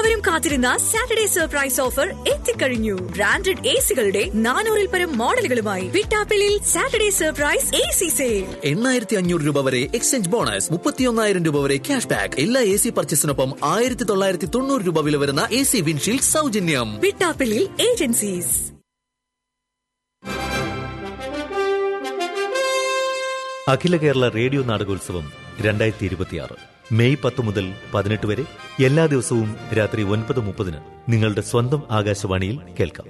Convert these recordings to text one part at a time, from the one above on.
എല്ലാവരും കാത്തിരുന്ന Saturday surprise offer എത്തിക്കഴിഞ്ഞു ബ്രാൻഡഡ് എ സികളുടെ നാനൂറിൽ പരം മോഡലുകളുമായി വിട്ടാപ്പിളിൽ Saturday surprise A C sale എണ്ണായിരത്തി അഞ്ഞൂറ് രൂപ വരെ എക്സ്ചേഞ്ച് ബോണസ് മുപ്പത്തിയൊന്നായിരം രൂപ വരെ ക്യാഷ് ബാക്ക് എല്ലാ എ സി പർച്ചേസിനൊപ്പം ആയിരത്തി തൊള്ളായിരത്തി തൊണ്ണൂറ് രൂപ വില വരുന്ന എ സി വിൻഷീൽഡ് സൗജന്യം വിട്ടാപ്പിളിൽ ഏജൻസീസ് അഖില കേരള റേഡിയോ നാടകോത്സവം രണ്ടായിരത്തി ഇരുപത്തിയാറ് മെയ് പത്ത് മുതൽ പതിനെട്ട് വരെ എല്ലാ ദിവസവും രാത്രി ഒൻപത് മുപ്പതിന് നിങ്ങളുടെ സ്വന്തം ആകാശവാണിയിൽ കേൾക്കാം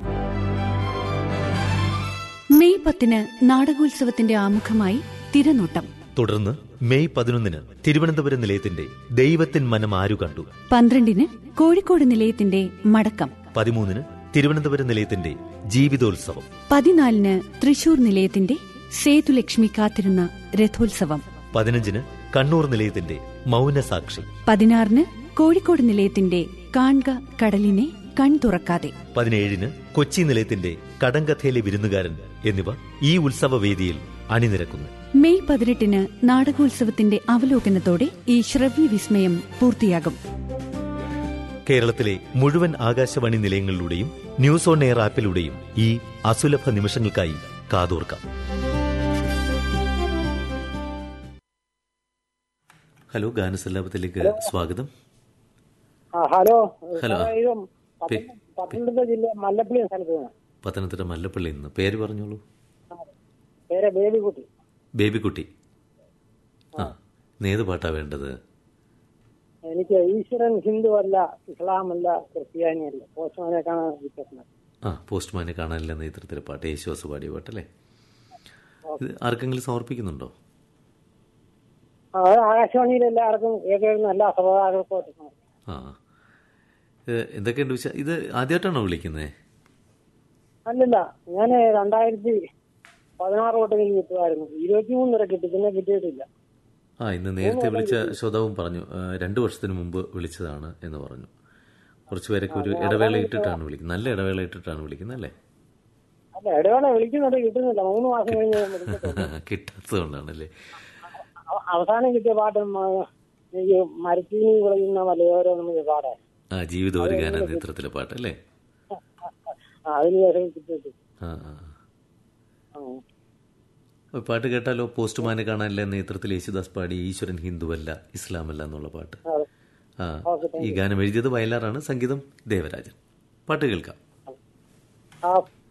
മെയ് പത്തിന് നാടകോത്സവത്തിന്റെ ആമുഖമായി തിരനോട്ടം തുടർന്ന് മെയ് പതിനൊന്നിന് തിരുവനന്തപുരം നിലയത്തിന്റെ ദൈവത്തിൻ മനം ആരു കണ്ടു പന്ത്രണ്ടിന് കോഴിക്കോട് നിലയത്തിന്റെ മടക്കം പതിമൂന്നിന് തിരുവനന്തപുരം നിലയത്തിന്റെ ജീവിതോത്സവം പതിനാലിന് തൃശൂർ നിലയത്തിന്റെ സേതുലക്ഷ്മി കാത്തിരുന്ന രഥോത്സവം പതിനഞ്ചിന് കണ്ണൂർ നിലയത്തിന്റെ മൗനസാക്ഷി പതിനാറിന് കോഴിക്കോട് നിലയത്തിന്റെ കാൺക കടലിനെ കൺ തുറക്കാതെ പതിനേഴിന് കൊച്ചി നിലയത്തിന്റെ കടങ്കഥയിലെ വിരുന്നുകാരൻ എന്നിവ ഈ ഉത്സവവേദിയിൽ അണിനിരക്കുന്നു മെയ് പതിനെട്ടിന് നാടകോത്സവത്തിന്റെ അവലോകനത്തോടെ ഈ ശ്രവ്യ വിസ്മയം പൂർത്തിയാകും കേരളത്തിലെ മുഴുവൻ ആകാശവാണി നിലയങ്ങളിലൂടെയും ന്യൂസ് ഓൺ എയർ ആപ്പിലൂടെയും ഈ അസുലഭ നിമിഷങ്ങൾക്കായി കാതോർക്കാം ഹലോ ഗാനസല്ലാപത്തിലേക്ക് സ്വാഗതം ആ ഹലോ ഹലോ. സാറേ, ഇത് പേ- പത്തനം- പത്തനംതിട്ട ജില്ല മല്ലപ്പള്ളി എന്ന സ്ഥലത്ത് നിന്ന് പത്തനംതിട്ട മല്ലപ്പള്ളി നിന്ന് പേര് പറഞ്ഞോളൂ പേരെ ബേബിക്കുട്ടി ബേബിക്കുട്ടി ആ നേത് പാട്ടാ വേണ്ടത് എനിക്ക് ഈശ്വരൻ ഹിന്ദു അല്ല ഇസ്ലാം അല്ല ക്രിസ്ത്യാനി അല്ല പോസ്റ്റ്മാനെ കാണാൻ വിശ്വസനം ആ പോസ്റ്റ്മാനെ കാണാനില്ല നേതൃത്വത്തിലെ പാട്ട് യേശുവാസ് പാടിയ പാട്ടല്ലേ ഇത് ആർക്കെങ്കിലും സമർപ്പിക്കുന്നുണ്ടോ ആ, അത് ആകാശവാണിയിൽ എല്ലാവർക്കും കേൾക്കുന്ന എല്ലാ സഹോദരങ്ങൾക്കും ആ ഇത് എന്തൊക്കെയുണ്ട് വിശ ഇത് ആദ്യമായിട്ടാണോ വിളിക്കുന്നത് അല്ലല്ല ഞാൻ രണ്ടായിരത്തി പതിനാറ് തൊട്ടെങ്കിലും കിട്ടുമായിരുന്നു ഇരുപത്തിമൂന്ന് വരെ കിട്ടി പിന്നെ കിട്ടിയിട്ടില്ല ആ ഇന്ന് നേരത്തെ വിളിച്ച ശ്രോതാവും പറഞ്ഞു ആ, രണ്ടു വർഷത്തിന് മുമ്പ് വിളിച്ചതാണ് എന്ന് പറഞ്ഞു കുറച്ചു പേരൊക്കെ ഒരു ഇടവേള ഇട്ടിട്ടാണ് വിളിക്കുന്നത് നല്ല ഇടവേള ഇട്ടിട്ടാണ് വിളിക്കുന്നത് അല്ലേ അല്ല ഇടവേള വിളിക്കുന്നുണ്ട് കിട്ടുന്നില്ല മൂന്ന് മാസം കഴിഞ്ഞ് വിളിക്കത്തുള്ളൂ. കിട്ടാത്തതുകൊണ്ടാണല്ലേ അവ- അവസാനം കിട്ടിയ പാട്ടും ആ, എനിക്ക് മരത്തീനി വിളയുന്ന മലയോരോ നമുക്ക് പാടാൻ ആ ജീവിതം ഒരു ഗാന നേതൃത്വത്തിലെ പാട്ടല്ലേ ആ, അതിന് ശേഷം കിട്ടിയിട്ടില്ല ആ ആ ആ. ആ. പാട്ട് കേട്ടാലോ പോസ്റ്റ്മാനെ കാണാനില്ല നേതൃത്വത്തിൽ യേശുദാസ് പാടി ഈശ്വരൻ ഹിന്ദുവല്ല ഇസ്ലാമല്ല എന്നുള്ള പാട്ട് അതെ. ആ ഈ ഗാനം എഴുതിയത് വയലാറാണ് സംഗീതം ദേവരാജൻ പാട്ട് കേൾക്കാം ആ